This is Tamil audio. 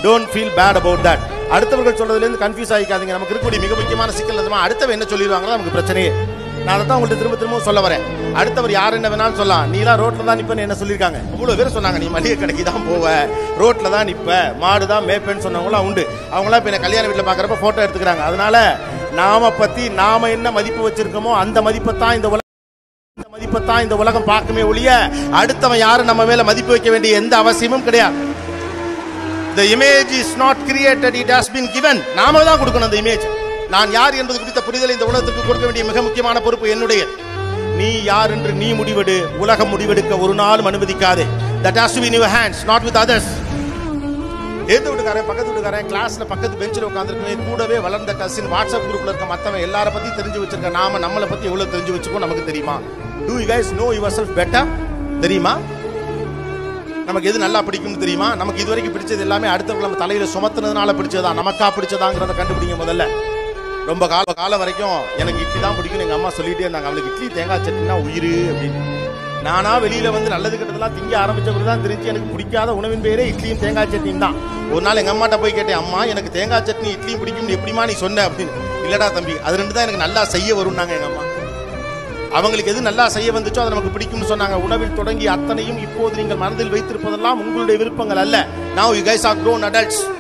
don't feel bad about that அடுத்தவர்கள் சொல்றதுலேருந்து கன்ஃபியூஸ் ஆகிக்காதீங்க நமக்கு இருக்கக்கூடிய மிக முக்கியமான சிக்கல் என்னமா அடுத்தவன் என்ன சொல்லிடுவாங்களோ நமக்கு பிரச்சனையே நான் அதை தான் உங்கள்ட்ட திரும்ப திரும்ப சொல்ல வரேன் அடுத்தவர் யார் என்ன வேணாலும் சொல்லலாம் நீலாம் ரோட்ல தான் நிப்பன்னு என்ன சொல்லியிருக்காங்க அவ்வளவு பேர் சொன்னாங்க நீ மளிகை கடைக்கு தான் போவ ரோட்ல தான் நிப்ப மாடு தான் மேய்ப்பேன்னு சொன்னவங்களாம் உண்டு அவங்களாம் இப்ப என்ன கல்யாண வீட்டில் பார்க்கறப்ப போட்டோ எடுத்துக்கிறாங்க அதனால நாம பத்தி நாம என்ன மதிப்பு வச்சிருக்கோமோ அந்த மதிப்பை தான் இந்த உலகம் இந்த மதிப்பை தான் இந்த உலகம் பார்க்குமே ஒழிய அடுத்தவன் யாரும் நம்ம மேல மதிப்பு வைக்க வேண்டிய எந்த அவசியமும் கிடையாது the image is not created it has been given நாம தான் கொடுக்கணும் அந்த இமேஜ் நான் யார் என்பது குறித்த புரிதலை இந்த உலகத்துக்கு கொடுக்க வேண்டிய மிக முக்கியமான பொறுப்பு என்னுடைய நீ யார் என்று நீ முடிவெடு உலகம் முடிவெடுக்க ஒரு நாளும் அனுமதிக்காதே that has to be in your hands not with others எதிர்த்து வீட்டுக்காரன் பக்கத்து வீட்டுக்காரன் கிளாஸ்ல பக்கத்து பெஞ்சில் உட்காந்துருக்கவே கூடவே வளர்ந்த கசின் வாட்ஸ்அப் குரூப்ல இருக்க மத்தவன் எல்லார பத்தி தெரிஞ்சு வச்சிருக்க நாம நம்மளை பத்தி எவ்வளவு தெரிஞ்சு வச்சுக்கோ நமக்கு தெரியுமா do you guys know yourself better தெரியுமா நமக்கு எது நல்லா பிடிக்கும்னு தெரியுமா நமக்கு இது வரைக்கும் பிடிச்சது எல்லாமே அடுத்தவங்க நம்ம தலையில சுமத்துனதுனால பிடிச்சதா நமக்கா பிடிச்சதாங்கிறத கண்டுபிடிங்க முதல்ல ரொம்ப கால காலம் வரைக்கும் எனக்கு இட்லி தான் பிடிக்கும்னு எங்க அம்மா சொல்லிட்டே இருந்தாங்க அவளுக்கு இட்லி தேங்காய் சட்னினா உயிர் அப்படின்னு நானா வெளியில வந்து நல்லது கெட்டதெல்லாம் திங்க ஆரம்பிச்ச பிறகு தான் தெரிஞ்சு எனக்கு பிடிக்காத உணவின் பேரே இட்லியும் தேங்காய் சட்னியும் தான் ஒரு நாள் எங்க அம்மாட்ட போய் கேட்டேன் அம்மா எனக்கு தேங்காய் சட்னி இட்லியும் பிடிக்கும்னு எப்படிமா நீ சொன்ன அப்படின்னு இல்லடா தம்பி அது ரெண்டு தான் எனக்கு நல்லா செய்ய வரும்னாங்க எங்க அம்மா அவங்களுக்கு எது நல்லா செய்ய வந்துச்சோ அது நமக்கு பிடிக்கும்னு சொன்னாங்க உணவில் தொடங்கி அத்தனையும் இப்போது நீங்கள் மனதில் வைத்திருப்பதெல்லாம் உங்களுடைய விருப்பங்கள் அல்ல now you guys are grown adults